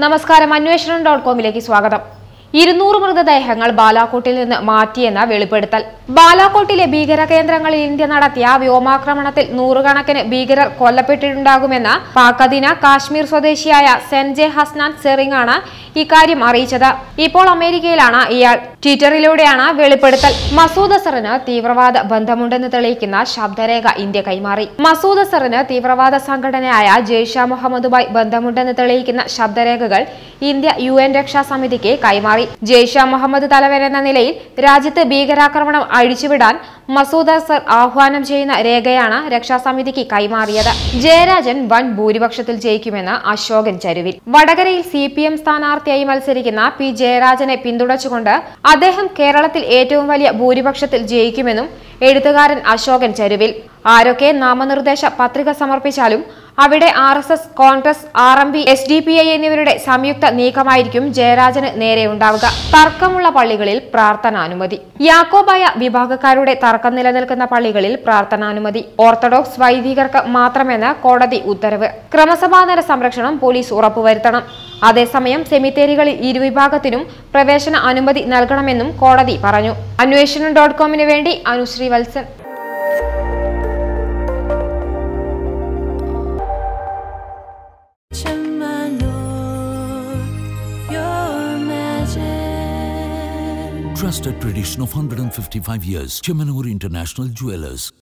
നമസ്കാരം അന്വേഷണം ഡോട്ട് കോമിലേക്ക് സ്വാഗതം ഇരുന്നൂറ് മൃതദേഹങ്ങൾ ബാലാക്കോട്ടിൽ നിന്ന് മാറ്റിയെന്ന വെളിപ്പെടുത്തൽ ബാലാക്കോട്ടിലെ ഭീകര കേന്ദ്രങ്ങളിൽ ഇന്ത്യ നടത്തിയ വ്യോമാക്രമണത്തിൽ നൂറുകണക്കിന് ഭീകരർ കൊല്ലപ്പെട്ടിട്ടുണ്ടാകുമെന്ന് പാക് അധീന കാശ്മീർ സ്വദേശിയായ സെൻജെ ഹസ്നാൻ സെറിംഗ് ആണ് ഇക്കാര്യം അറിയിച്ചത് ഇപ്പോൾ അമേരിക്കയിലാണ് ഇയാൾ ട്വിറ്ററിലൂടെയാണ് വെളിപ്പെടുത്തൽ മസൂദ് അസറിന് തീവ്രവാദ ബന്ധമുണ്ടെന്ന് തെളിയിക്കുന്ന ശബ്ദരേഖ ഇന്ത്യ കൈമാറി മസൂദ് അസറിന് തീവ്രവാദ സംഘടനയായ ജെയ്ഷ മുഹമ്മദുമായി ബന്ധമുണ്ടെന്ന് തെളിയിക്കുന്ന ശബ്ദരേഖകൾ ഇന്ത്യ യു എൻ രക്ഷാ സമിതിക്ക് കൈമാറി ജെയ്ഷ മുഹമ്മദ് തലവൻ എന്ന നിലയിൽ രാജ്യത്ത് ഭീകരാക്രമണം അഴിച്ചുവിടാൻ മസൂദ് അസർ ആഹ്വാനം ചെയ്യുന്ന രേഖയാണ് രക്ഷാസമിതിക്ക് കൈമാറിയത് ജയരാജൻ വൻ ഭൂരിപക്ഷത്തിൽ ജയിക്കുമെന്ന് അശോകൻ ചരുവിൽ വടകരയിൽ സി പി എം സ്ഥാനാർത്ഥിയായി മത്സരിക്കുന്ന പി ജയരാജനെ പിന്തുണച്ചുകൊണ്ട് അദ്ദേഹം കേരളത്തിൽ ഏറ്റവും വലിയ ഭൂരിപക്ഷത്തിൽ ജയിക്കുമെന്നും എഴുത്തുകാരൻ അശോകൻ ചരുവിൽ ആരൊക്കെ നാമനിർദ്ദേശ പത്രിക സമർപ്പിച്ചാലും അവിടെ R S S Congress R M P S D P I എന്നിവരുടെ സംയുക്ത നീക്കമായിരിക്കും ജയരാജന് നേരെ ഉണ്ടാവുക തർക്കമുള്ള പള്ളികളിൽ പ്രാർത്ഥനാനുമതി യാക്കോബായ വിഭാഗക്കാരുടെ തർക്കം നിലനിൽക്കുന്ന പള്ളികളിൽ പ്രാർത്ഥനാനുമതി ഓർത്തഡോക്സ് വൈദികർക്ക് മാത്രമെന്ന് കോടതി ഉത്തരവ് ക്രമസമാധാന സംരക്ഷണം പോലീസ് ഉറപ്പുവരുത്തണം അതേസമയം സെമിത്തേരികളിൽ ഇരുവിഭാഗത്തിനും പ്രവേശന അനുമതി നൽകണമെന്നും കോടതി പറഞ്ഞു അന്വേഷണം ഡോട്ട് കോമിന് വേണ്ടി Anusree Valsan my lord, your majesty. Trusted tradition of 155 years. Chemanur International Jewelers.